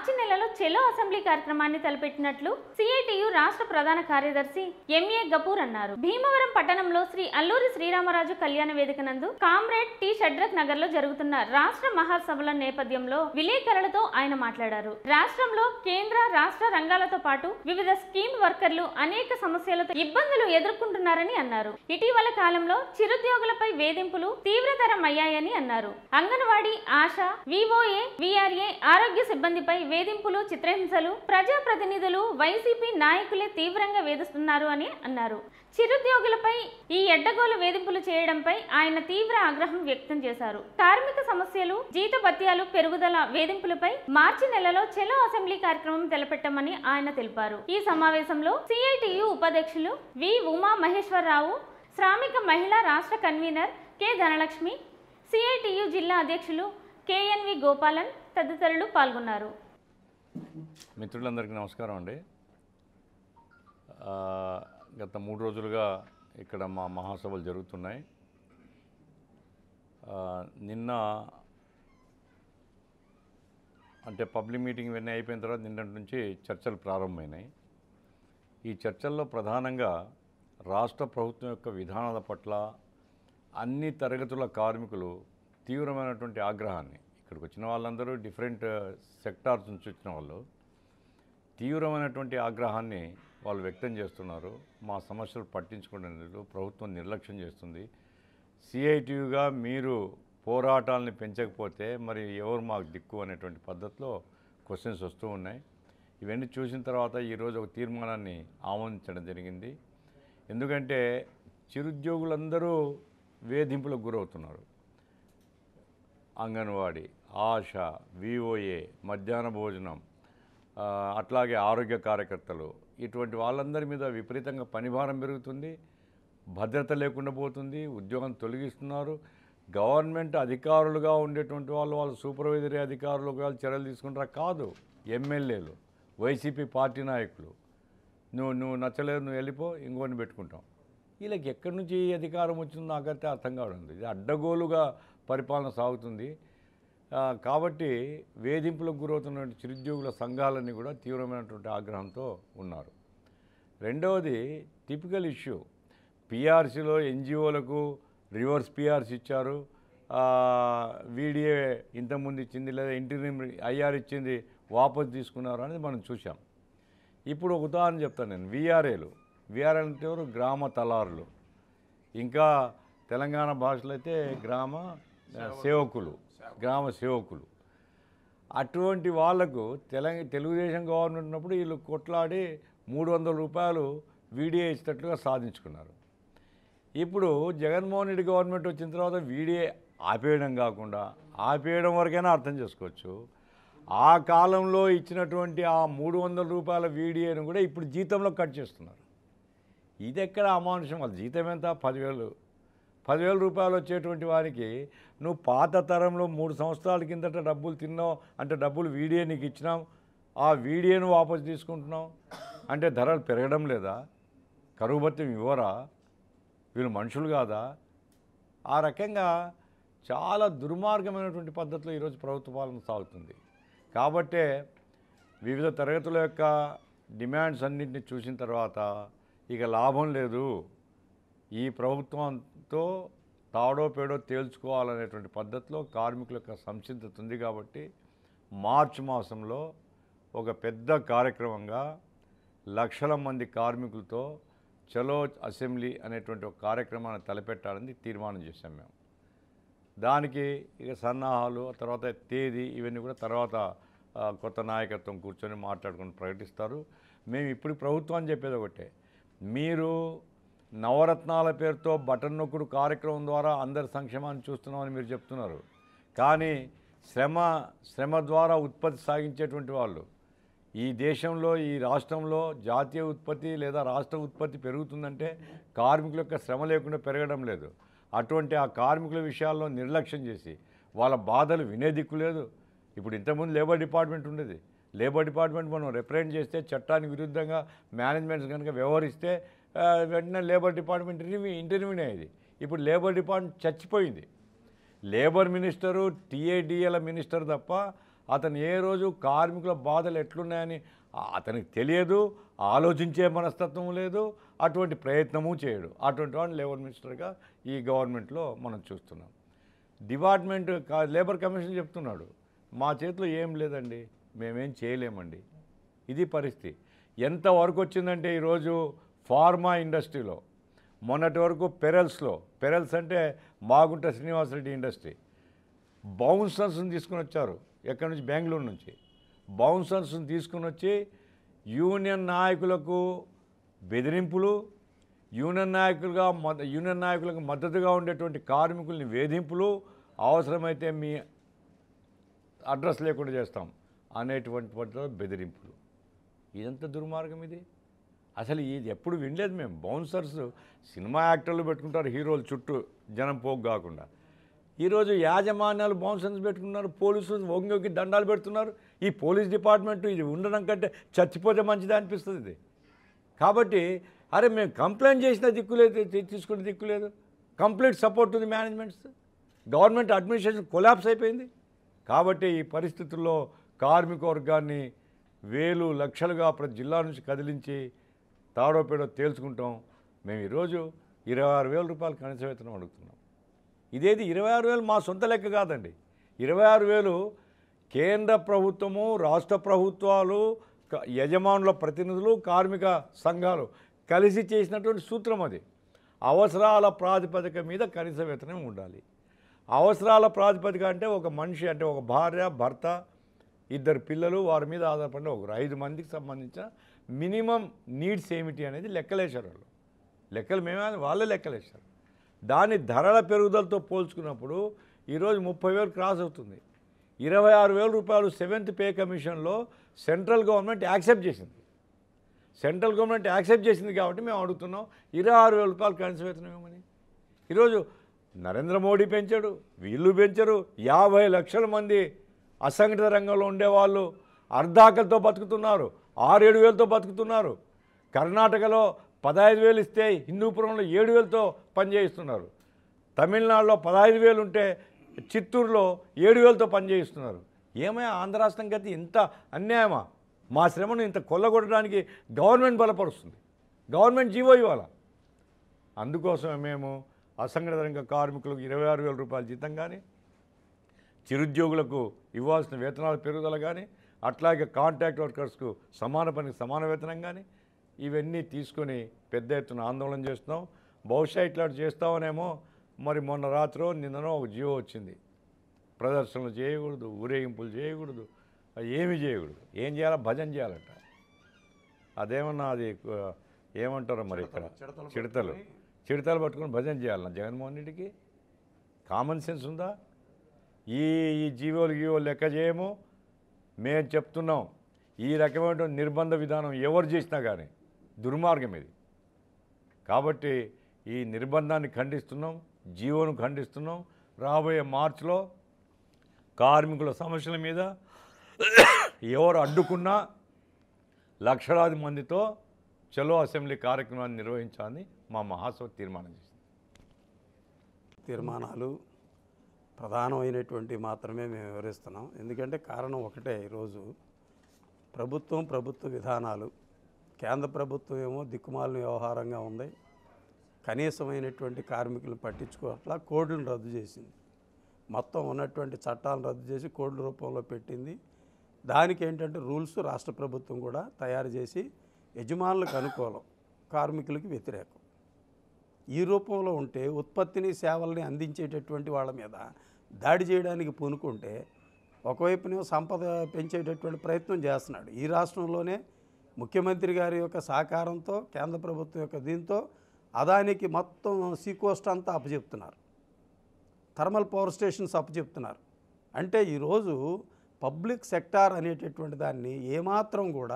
మార్చి నెలలో చెలో అసెంబ్లీ కార్యక్రమాన్ని తలపెట్టినట్లు సిఐటియు రాష్ట్ర ప్రధాన కార్యదర్శి ఎంఏ గపూర్ అన్నారు భీమవరం పట్టణంలో శ్రీ అల్లూరి శ్రీరామరాజు కళ్యాణ వేదిక నందు కామ్రేడ్ టి షడ్రక్ నగర్ లో జరుగుతున్న రాష్ట్ర మహాసభల నేపథ్యంలో విలేకరులతో ఆయన మాట్లాడారు రాష్ట్రంలో కేంద్ర రాష్ట్ర రంగాలతో పాటు వివిధ స్కీమ్ వర్కర్లు అనేక సమస్యలతో ఇబ్బందులు ఎదుర్కొంటున్నారని అన్నారు ఇటీవల కాలంలో చిరుద్యోగులపై వేధింపులు తీవ్రతరం అయ్యాయని అన్నారు అంగన్వాడీ ఆశ వివోఏ విఆర్ఏ ఆరోగ్య సిబ్బందిపై వేధింపులు చిత్రహింసలు ప్రజాప్రతినిధులు వైసీపీ నాయకులే తీవ్రంగా వేధిస్తున్నారు అని అన్నారు చిరుద్యోగులపై ఈ ఎడ్డగోలు వేధింపులు చేయడంపై ఆయన తీవ్ర ఆగ్రహం వ్యక్తం చేశారు కార్మిక సమస్యలు జీతభత్యాలు పెరుగుదల వేధింపులపై మార్చి నెలలో చెలో అసెంబ్లీ కార్యక్రమం తెలపెట్టమని ఆయన తెలిపారు ఈ సమావేశంలో సిఐటియు ఉపాధ్యక్షులు వి ఉమా మహేశ్వరరావు శ్రామిక మహిళా రాష్ట్ర కన్వీనర్ కె ధనలక్ష్మి సిఐటియు జిల్లా అధ్యక్షులు కేఎన్వి గోపాలన్ తదితరులు పాల్గొన్నారు మిత్రులందరికీ నమస్కారం అండి ఆ, గత మూడు రోజులుగా ఇక్కడ మా మహాసభలు జరుగుతున్నాయి ఆ, నిన్న అంటే పబ్లిక్ మీటింగ్ ఇవన్నీ అయిపోయిన తర్వాత నిన్నటి నుంచి చర్చలు ప్రారంభమైనాయి ఈ చర్చల్లో ప్రధానంగా రాష్ట్ర ప్రభుత్వం యొక్క విధానాల పట్ల అన్ని తరగతుల కార్మికులు తీవ్రమైనటువంటి ఆగ్రహాన్ని ఇక్కడికి వచ్చిన వాళ్ళందరూ డిఫరెంట్ సెక్టార్స్ నుంచి వచ్చిన వాళ్ళు తీవ్రమైనటువంటి ఆగ్రహాన్ని వాళ్ళు వ్యక్తం చేస్తున్నారు మా సమస్యలు పట్టించుకోవడం లేదు ప్రభుత్వం నిర్లక్ష్యం చేస్తుంది సిఐటియుగా మీరు పోరాటాలని పెంచకపోతే మరి ఎవరు మాకు దిక్కు అనేటువంటి పద్ధతిలో క్వశ్చన్స్ వస్తూ ఉన్నాయి ఇవన్నీ చూసిన తర్వాత ఈరోజు ఒక తీర్మానాన్ని ఆమోదించడం జరిగింది ఎందుకంటే చిరుద్యోగులందరూ వేధింపులకు గురవుతున్నారు అంగన్వాడీ ఆశ విఓఏ మధ్యాహ్న భోజనం ఆ, అట్లాగే ఆరోగ్య కార్యకర్తలు ఇటువంటి వాళ్ళందరి మీద విపరీతంగా పనిభారం పెరుగుతుంది భద్రత లేకుండా పోతుంది ఉద్యోగం తొలగిస్తున్నారు గవర్నమెంట్ అధికారులుగా ఉండేటువంటి వాళ్ళు వాళ్ళు సూపర్వైజరీ అధికారులుగా చర్యలు తీసుకుంటారా కాదు ఎమ్మెల్యేలు వైసీపీ పార్టీ నాయకులు నువ్వు నువ్వు నచ్చలేదు నువ్వు వెళ్ళిపో ఇంకోని పెట్టుకుంటాం వీళ్ళకి ఎక్కడి నుంచి ఈ అధికారం వచ్చిందో నాకైతే అర్థం కావడం లేదు. ఇది అడ్డగోలుగా పరిపాలన సాగుతుంది ఆ, కాబట్టి వేధింపులకు గురవుతున్న చిరుద్యోగుల సంఘాలన్నీ కూడా తీవ్రమైనటువంటి ఆగ్రహంతో ఉన్నారు రెండవది టిపికల్ ఇష్యూ పిఆర్సీలో ఎన్జిఓలకు రివర్స్ పిఆర్సీ ఇచ్చారు వీడిఏ ఇంతకుముందు ఇచ్చింది లేదా ఇంటర్వ్యూ ఐఆర్ ఇచ్చింది వాపసు తీసుకున్నారు అనేది మనం చూసాం ఇప్పుడు ఒక ఉదాహరణ చెప్తాను నేను విఆర్ఏలు విఆర్ఏ అంటే ఎవరు గ్రామ తలారులు ఇంకా తెలంగాణ భాషలో అయితే గ్రామ ఆ, సేవకులు గ్రామ సేవకులు అటువంటి వాళ్లకు తెలంగ తెలుగుదేశం గవర్నమెంట్ ఉన్నప్పుడు వీళ్ళు కొట్లాడి మూడు వందల రూపాయలు వీడియో ఇచ్చినట్లుగా సాధించుకున్నారు ఇప్పుడు జగన్మోహన్ రెడ్డి గవర్నమెంట్ వచ్చిన తర్వాత వీడియో ఆపేయడం కాకుండా ఆపేయడం వరకైనా అర్థం చేసుకోవచ్చు ఆ కాలంలో ఇచ్చినటువంటి ఆ మూడు వందల రూపాయల వీడియోను కూడా ఇప్పుడు జీతంలో కట్ చేస్తున్నారు ఇది ఎక్కడ అమానుషం వాళ్ళ జీతం ఎంత పదివేలు పదివేల రూపాయలు వచ్చేటువంటి వారికి నువ్వు పాత తరంలో మూడు సంవత్సరాల కిందట డబ్బులు తిన్నావు అంటే డబ్బులు వీడియో నీకు ఇచ్చినాం ఆ వీడియోను వాపసు తీసుకుంటున్నావు అంటే ధరలు పెరగడం లేదా కరువు భత్యం ఇవ్వరా వీళ్ళు మనుషులు కాదా ఆ రకంగా చాలా దుర్మార్గమైనటువంటి పద్ధతిలో ఈరోజు ప్రభుత్వ పాలన సాగుతుంది కాబట్టే వివిధ తరగతుల యొక్క డిమాండ్స్ అన్నింటినీ చూసిన తర్వాత ఇక లాభం లేదు ఈ ప్రభుత్వంతో తాడో పేడో తేల్చుకోవాలనేటువంటి పద్ధతిలో కార్మికుల యొక్క సంసిద్ధత ఉంది కాబట్టి మార్చి మాసంలో ఒక పెద్ద కార్యక్రమంగా లక్షల మంది కార్మికులతో చలో అసెంబ్లీ అనేటువంటి ఒక కార్యక్రమాన్ని తలపెట్టాలని తీర్మానం చేశాం మేము దానికి ఇక సన్నాహాలు తర్వాత తేదీ ఇవన్నీ కూడా తర్వాత ఆ, కొత్త నాయకత్వం కూర్చొని మాట్లాడుకుని ప్రకటిస్తారు మేము ఇప్పుడు ప్రభుత్వాన్ని చెప్పేది ఒకటే మీరు నవరత్నాల పేరుతో బటన్ నొక్కుడు కార్యక్రమం ద్వారా అందరి సంక్షేమాన్ని చూస్తున్నామని మీరు చెప్తున్నారు కానీ శ్రమ శ్రమ ద్వారా ఉత్పత్తి సాగించేటువంటి వాళ్ళు ఈ దేశంలో ఈ రాష్ట్రంలో జాతీయ ఉత్పత్తి లేదా రాష్ట్ర ఉత్పత్తి పెరుగుతుందంటే కార్మికుల యొక్క శ్రమ లేకుండా పెరగడం లేదు అటువంటి ఆ కార్మికుల విషయాల్లో నిర్లక్ష్యం చేసి వాళ్ళ బాధలు వినే దిక్కు లేదు ఇప్పుడు ఇంతకుముందు లేబర్ డిపార్ట్మెంట్ ఉండేది లేబర్ డిపార్ట్మెంట్ మనం రిప్రజెంట్ చేస్తే చట్టానికి విరుద్ధంగా మేనేజ్మెంట్స్ కనుక వ్యవహరిస్తే ఆ, వెంటనే లేబర్ డిపార్ట్మెంట్ ఇంటర్వ్యూ ఇంటర్వ్యూనే అయ్యేది ఇప్పుడు లేబర్ డిపార్ట్మెంట్ చచ్చిపోయింది లేబర్ మినిస్టరు టీఏడిఎల మినిస్టర్ తప్ప అతను ఏ రోజు కార్మికుల బాధలు ఎట్లున్నాయని ఆ- అతనికి తెలియదు ఆలోచించే మనస్తత్వం లేదు అటువంటి ప్రయత్నము చేయడు అటువంటి వాడిని లేబర్ మినిస్టర్గా ఈ గవర్నమెంట్లో మనం చూస్తున్నాం డిపార్ట్మెంట్ కా- లేబర్ కమిషన్ చెప్తున్నాడు మా చేతిలో ఏం లేదండి మేమేం చేయలేమండి ఇది పరిస్థితి ఎంతవరకు వచ్చిందంటే ఈరోజు ఫార్మా ఇండస్ట్రీలో మొన్నటి వరకు పెరల్స్లో పెరల్స్ అంటే మాగుంట శ్రీనివాసరెడ్డి ఇండస్ట్రీ బౌన్సర్స్ని తీసుకుని వచ్చారు ఎక్కడి నుంచి బెంగళూరు నుంచి బౌన్సర్స్ని తీసుకుని వచ్చి యూనియన్ నాయకులకు బెదిరింపులు యూనియన్ నాయకులుగా మద యూనియన్ నాయకులకు మద్దతుగా ఉండేటువంటి కార్మికుల్ని వేధింపులు అవసరమైతే మీ అడ్రస్ లేకుండా చేస్తాం అనేటువంటి వాటిలో బెదిరింపులు ఇదంతా దుర్మార్గం ఇది అసలు ఇది ఎప్పుడు వినలేదు మేము బౌన్సర్స్ సినిమా యాక్టర్లు పెట్టుకుంటారు హీరోలు చుట్టూ జనం పోగు కాకుండా ఈరోజు యాజమాన్యాలు బౌన్సర్స్ పెట్టుకున్నారు పోలీసులు వంగి వంగి దండాలు పెడుతున్నారు ఈ పోలీస్ డిపార్ట్మెంట్ ఇది ఉండడం కంటే చచ్చిపోతే మంచిది అనిపిస్తుంది ఇది కాబట్టి అరే మేము కంప్లైంట్ చేసిన దిక్కులేదు తీ- తీసుకునే దిక్కులేదు కంప్లీట్ సపోర్ట్ ఉంది మేనేజ్మెంట్స్ గవర్నమెంట్ అడ్మినిస్ట్రేషన్ కొలాప్స్ అయిపోయింది కాబట్టి ఈ పరిస్థితుల్లో కార్మిక వర్గాన్ని వేలు లక్షలుగా ప్రతి జిల్లా నుంచి కదిలించి తాడో పేడో తేల్చుకుంటాం మేము ఈరోజు ఇరవై ఆరు వేల రూపాయలు కనీస వేతనం అడుగుతున్నాం ఇదేది ఇరవై ఆరు వేలు మా సొంత లెక్క కాదండి ఇరవై ఆరు వేలు కేంద్ర ప్రభుత్వము రాష్ట్ర ప్రభుత్వాలు క- యజమానుల ప్రతినిధులు కార్మిక సంఘాలు కలిసి చేసినటువంటి సూత్రం అది అవసరాల ప్రాతిపదిక మీద కనీస వేతనం ఉండాలి అవసరాల ప్రాతిపదిక అంటే ఒక మనిషి అంటే ఒక భార్య భర్త ఇద్దరు పిల్లలు వారి మీద ఆధారపడిన ఒక ఐదు మందికి సంబంధించిన మినిమం నీడ్స్ ఏమిటి అనేది లెక్కలేశారు వాళ్ళు లెక్కలు మేమే వాళ్ళే లెక్కలేశారు దాని ధరల పెరుగుదలతో పోల్చుకున్నప్పుడు ఈరోజు ముప్పై వేలు క్రాస్ అవుతుంది ఇరవై ఆరు వేల రూపాయలు సెవెంత్ పే కమిషన్లో సెంట్రల్ గవర్నమెంట్ యాక్సెప్ట్ చేసింది సెంట్రల్ గవర్నమెంట్ యాక్సెప్ట్ చేసింది కాబట్టి మేము అడుగుతున్నాం ఇరవై ఆరు వేల రూపాయలు కనీస వేతనం ఇవ్వమని ఈరోజు నరేంద్ర మోడీ పెంచాడు వీళ్ళు పెంచరు యాభై లక్షల మంది అసంఘటిత రంగంలో ఉండేవాళ్ళు అర్ధాకలతో బతుకుతున్నారు ఆరేడు వేలతో బతుకుతున్నారు కర్ణాటకలో పదహైదు వేలు ఇస్తే హిందూపురంలో ఏడు వేలతో పనిచేయిస్తున్నారు తమిళనాడులో పదహైదు వేలు ఉంటే చిత్తూరులో ఏడు వేలతో పనిచేయిస్తున్నారు ఏమయ్యా ఆంధ్ర రాష్ట్రం గతి ఇంత అన్యాయమా మా శ్రమను ఇంత కొల్లగొట్టడానికి గవర్నమెంట్ బలపరుస్తుంది గవర్నమెంట్ జీవో ఇవ్వాలా అందుకోసమే మేము అసంఘటిత రంగ కార్మికులకు ఇరవై ఆరు వేల రూపాయల జీతం కానీ చిరుద్యోగులకు ఇవ్వాల్సిన వేతనాల పెరుగుదల కానీ అట్లాగే కాంట్రాక్ట్ వర్కర్స్కు సమాన పనికి సమాన వేతనం కానీ ఇవన్నీ తీసుకొని పెద్ద ఎత్తున ఆందోళన చేస్తున్నాం బహుశా ఇట్లా చేస్తామనేమో మరి మొన్న రాత్రో నిన్ననో ఒక జీవో వచ్చింది ప్రదర్శనలు చేయకూడదు ఊరేగింపులు చేయకూడదు అది ఏమీ చేయకూడదు ఏం చేయాలా భజన చేయాలట అదేమన్నా అది ఆ, ఏమంటారో మరి ఇక్కడ చిడతలు చిడతలు పట్టుకొని భజన చేయాలన్నా జగన్మోహన్ రెడ్డికి కామన్ సెన్స్ ఉందా ఈ ఈ జీవోలు గీవోలు లెక్క చేయము మేము చెప్తున్నాం ఈ రకమైన నిర్బంధ విధానం ఎవరు చేసినా కానీ దుర్మార్గం ఇది కాబట్టి ఈ నిర్బంధాన్ని ఖండిస్తున్నాం జీవోను ఖండిస్తున్నాం రాబోయే మార్చిలో కార్మికుల సమస్యల మీద ఎవరు అడ్డుకున్నా లక్షలాది మందితో చలో అసెంబ్లీ కార్యక్రమాన్ని నిర్వహించాలని మా మహాసభ తీర్మానం చేసింది తీర్మానాలు ప్రధానమైనటువంటి మాత్రమే మేము వివరిస్తున్నాం ఎందుకంటే కారణం ఒకటే ఈరోజు ప్రభుత్వం ప్రభుత్వ విధానాలు కేంద్ర ప్రభుత్వం ఏమో దిక్కుమాలిన వ్యవహారంగా ఉంది కనీసమైనటువంటి కార్మికులను పట్టించుకోవట్లా కోడ్లను రద్దు చేసింది మొత్తం ఉన్నటువంటి చట్టాలను రద్దు చేసి కోడ్ల రూపంలో పెట్టింది దానికి ఏంటంటే రూల్స్ రాష్ట్ర ప్రభుత్వం కూడా తయారు చేసి యజమానులకు అనుకూలం కార్మికులకి వ్యతిరేకం ఈ రూపంలో ఉంటే ఉత్పత్తిని సేవల్ని అందించేటటువంటి వాళ్ళ మీద దాడి చేయడానికి పూనుకుంటే ఒకవైపునేమో సంపద పెంచేటటువంటి ప్రయత్నం చేస్తున్నాడు ఈ రాష్ట్రంలోనే ముఖ్యమంత్రి గారి యొక్క సహకారంతో కేంద్ర ప్రభుత్వం యొక్క దీంతో అదానికి మొత్తం సీకోస్ట్ అంతా అప్పచెప్తున్నారు థర్మల్ పవర్ స్టేషన్స్ అప్పచెప్తున్నారు అంటే ఈరోజు పబ్లిక్ సెక్టార్ అనేటటువంటి దాన్ని ఏమాత్రం కూడా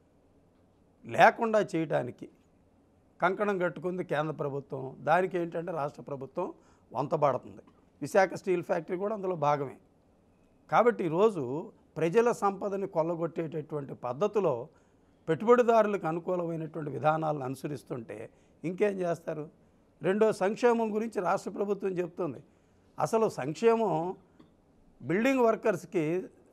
లేకుండా చేయడానికి కంకణం కట్టుకుంది కేంద్ర ప్రభుత్వం దానికి ఏంటంటే రాష్ట్ర ప్రభుత్వం వంతబడుతుంది విశాఖ స్టీల్ ఫ్యాక్టరీ కూడా అందులో భాగమే కాబట్టి ఈరోజు ప్రజల సంపదని కొల్లగొట్టేటటువంటి పద్ధతిలో పెట్టుబడిదారులకు అనుకూలమైనటువంటి విధానాలను అనుసరిస్తుంటే ఇంకేం చేస్తారు రెండో సంక్షేమం గురించి రాష్ట్ర ప్రభుత్వం చెప్తుంది అసలు సంక్షేమం బిల్డింగ్ వర్కర్స్కి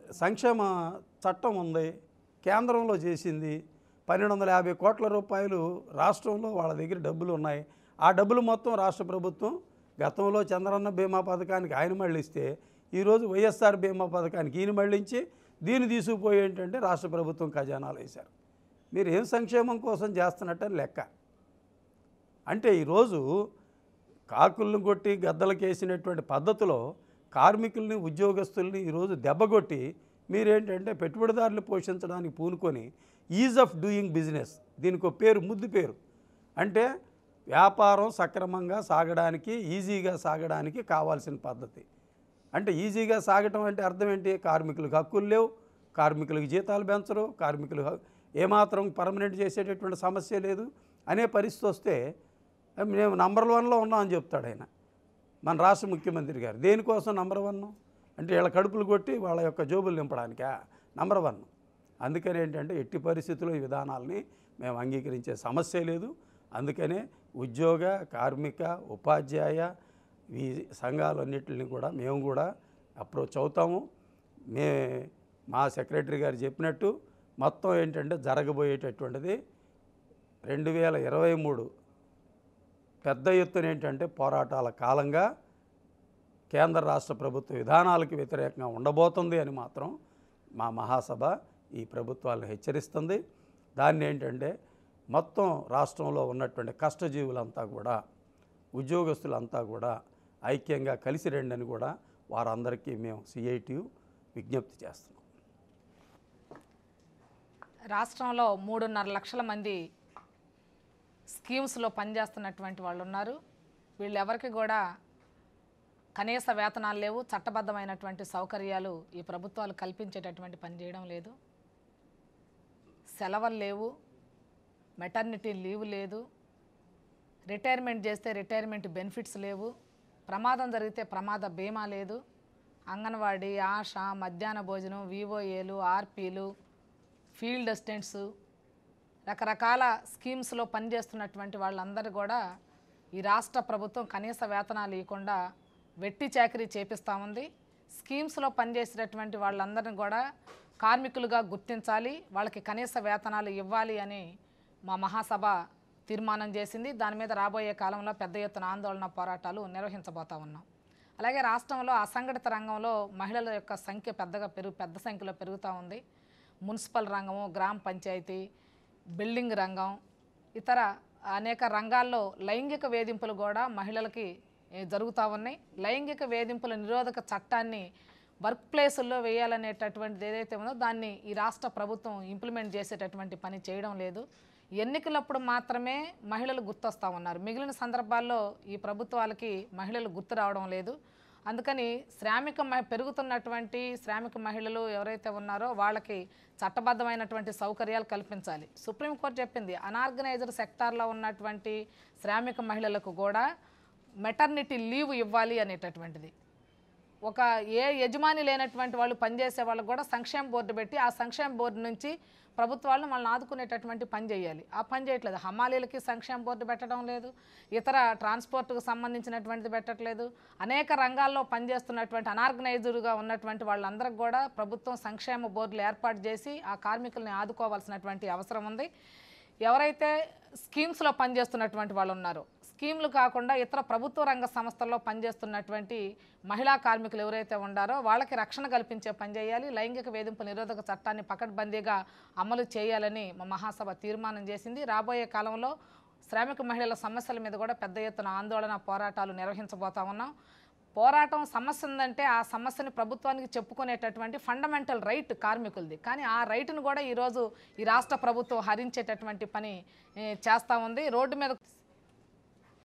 సంక్షేమ చట్టం ఉంది కేంద్రంలో చేసింది పన్నెండు వందల యాభై కోట్ల రూపాయలు రాష్ట్రంలో వాళ్ళ దగ్గర డబ్బులు ఉన్నాయి ఆ డబ్బులు మొత్తం రాష్ట్ర ప్రభుత్వం గతంలో చంద్రన్న బీమా పథకానికి ఆయన మళ్ళిస్తే ఈరోజు వైఎస్ఆర్ బీమా పథకానికి ఈయన మళ్ళించి దీన్ని తీసుకుపోయి ఏంటంటే రాష్ట్ర ప్రభుత్వం ఖజానాలు వేశారు మీరు ఏం సంక్షేమం కోసం చేస్తున్నట్టని లెక్క అంటే ఈరోజు కాకులను కొట్టి గద్దలకేసినటువంటి పద్ధతిలో కార్మికుల్ని ఉద్యోగస్తుల్ని ఈరోజు దెబ్బకొట్టి మీరేంటంటే పెట్టుబడిదారులు పోషించడానికి పూనుకొని ఈజ్ ఆఫ్ డూయింగ్ బిజినెస్ దీనికి ఒక పేరు ముద్దు పేరు అంటే వ్యాపారం సక్రమంగా సాగడానికి ఈజీగా సాగడానికి కావాల్సిన పద్ధతి అంటే ఈజీగా సాగటం అంటే అర్థం ఏంటి కార్మికులకు హక్కులు లేవు కార్మికులకు జీతాలు పెంచరు కార్మికులు హ- ఏమాత్రం పర్మనెంట్ చేసేటటువంటి సమస్య లేదు అనే పరిస్థితి వస్తే మేము నంబర్ వన్లో ఉన్నాం అని చెప్తాడు ఆయన మన రాష్ట్ర ముఖ్యమంత్రి గారు దేనికోసం నంబర్ వన్ అంటే వీళ్ళ కడుపులు కొట్టి వాళ్ళ యొక్క జోబులు నింపడానికా నంబర్ వన్ అందుకని ఏంటంటే ఎట్టి పరిస్థితుల్లో ఈ విధానాలని మేము అంగీకరించే సమస్య లేదు అందుకనే ఉద్యోగ కార్మిక ఉపాధ్యాయ ఈ సంఘాలన్నింటిని కూడా మేము కూడా అప్రోచ్ అవుతాము మే మా సెక్రటరీ గారు చెప్పినట్టు మొత్తం ఏంటంటే జరగబోయేటటువంటిది రెండు వేల ఇరవై మూడు పెద్ద ఎత్తున ఏంటంటే పోరాటాల కాలంగా కేంద్ర రాష్ట్ర ప్రభుత్వ విధానాలకు వ్యతిరేకంగా ఉండబోతుంది అని మాత్రం మా మహాసభ ఈ ప్రభుత్వాలను హెచ్చరిస్తుంది దాన్ని ఏంటంటే మొత్తం రాష్ట్రంలో ఉన్నటువంటి కష్టజీవులంతా కూడా ఉద్యోగస్తులంతా కూడా ఐక్యంగా కలిసి రండి అని కూడా వారందరికీ మేము సిఐటియు విజ్ఞప్తి చేస్తున్నాం రాష్ట్రంలో మూడున్నర లక్షల మంది స్కీమ్స్లో పనిచేస్తున్నటువంటి వాళ్ళు ఉన్నారు వీళ్ళెవరికి కూడా కనీస వేతనాలు లేవు చట్టబద్ధమైనటువంటి సౌకర్యాలు ఈ ప్రభుత్వాలు కల్పించేటటువంటి పని చేయడం లేదు సెలవులు లేవు మెటర్నిటీ లీవ్ లేదు రిటైర్మెంట్ చేస్తే రిటైర్మెంట్ బెనిఫిట్స్ లేవు ప్రమాదం జరిగితే ప్రమాద బీమా లేదు అంగన్వాడీ ఆశ మధ్యాహ్న భోజనం వివోఏలు ఆర్పీలు ఫీల్డ్ అసిస్టెంట్స్ రకరకాల స్కీమ్స్లో పనిచేస్తున్నటువంటి వాళ్ళందరూ కూడా ఈ రాష్ట్ర ప్రభుత్వం కనీస వేతనాలు ఇవ్వకుండా వెట్టి చాకరీ చేపిస్తూ ఉంది స్కీమ్స్లో పనిచేసేటటువంటి వాళ్ళందరిని కూడా కార్మికులుగా గుర్తించాలి వాళ్ళకి కనీస వేతనాలు ఇవ్వాలి అని మా మహాసభ తీర్మానం చేసింది దాని మీద రాబోయే కాలంలో పెద్ద ఎత్తున ఆందోళన పోరాటాలు నిర్వహించబోతా ఉన్నాం అలాగే రాష్ట్రంలో అసంఘటిత రంగంలో మహిళల యొక్క సంఖ్య పెద్దగా పెరుగు పెద్ద సంఖ్యలో పెరుగుతూ ఉంది మున్సిపల్ రంగము గ్రామ పంచాయతీ బిల్డింగ్ రంగం ఇతర అనేక రంగాల్లో లైంగిక వేధింపులు కూడా మహిళలకి ఏ, జరుగుతూ ఉన్నాయి లైంగిక వేధింపుల నిరోధక చట్టాన్ని వర్క్ ప్లేసుల్లో వేయాలనేటటువంటిది ఏదైతే ఉందో దాన్ని ఈ రాష్ట్ర ప్రభుత్వం ఇంప్లిమెంట్ చేసేటటువంటి పని చేయడం లేదు ఎన్నికలప్పుడు మాత్రమే మహిళలు గుర్తొస్తూ ఉన్నారు మిగిలిన సందర్భాల్లో ఈ ప్రభుత్వాలకి మహిళలు గుర్తు రావడం లేదు అందుకని శ్రామిక మహి పెరుగుతున్నటువంటి శ్రామిక మహిళలు ఎవరైతే ఉన్నారో వాళ్ళకి చట్టబద్ధమైనటువంటి సౌకర్యాలు కల్పించాలి సుప్రీంకోర్టు చెప్పింది అనార్గనైజర్ సెక్టార్లో ఉన్నటువంటి శ్రామిక మహిళలకు కూడా మెటర్నిటీ లీవ్ ఇవ్వాలి అనేటటువంటిది ఒక ఏ యజమాని లేనటువంటి వాళ్ళు పనిచేసే వాళ్ళకు కూడా సంక్షేమ బోర్డు పెట్టి ఆ సంక్షేమ బోర్డు నుంచి ప్రభుత్వాలు వాళ్ళని ఆదుకునేటటువంటి పని చేయాలి ఆ పని చేయట్లేదు హమాలీలకి సంక్షేమ బోర్డు పెట్టడం లేదు ఇతర ట్రాన్స్పోర్ట్కు సంబంధించినటువంటిది పెట్టట్లేదు అనేక రంగాల్లో పనిచేస్తున్నటువంటి అనార్గనైజ్డ్గా ఉన్నటువంటి వాళ్ళందరికి కూడా ప్రభుత్వం సంక్షేమ బోర్డులు ఏర్పాటు చేసి ఆ కార్మికుల్ని ఆదుకోవాల్సినటువంటి అవసరం ఉంది ఎవరైతే స్కీమ్స్లో పనిచేస్తున్నటువంటి వాళ్ళు ఉన్నారో స్కీమ్లు కాకుండా ఇతర ప్రభుత్వ రంగ సంస్థల్లో పనిచేస్తున్నటువంటి మహిళా కార్మికులు ఎవరైతే ఉండారో వాళ్ళకి రక్షణ కల్పించే పని చేయాలి లైంగిక వేధింపు నిరోధక చట్టాన్ని పకడ్బందీగా అమలు చేయాలని మా మహాసభ తీర్మానం చేసింది రాబోయే కాలంలో శ్రామిక మహిళల సమస్యల మీద కూడా పెద్ద ఎత్తున ఆందోళన పోరాటాలు నిర్వహించబోతా ఉన్నాం పోరాటం సమస్య ఉందంటే ఆ సమస్యని ప్రభుత్వానికి చెప్పుకునేటటువంటి ఫండమెంటల్ రైట్ కార్మికులది కానీ ఆ రైట్ను కూడా ఈరోజు ఈ రాష్ట్ర ప్రభుత్వం హరించేటటువంటి పని ఏ, చేస్తూ ఉంది రోడ్డు మీద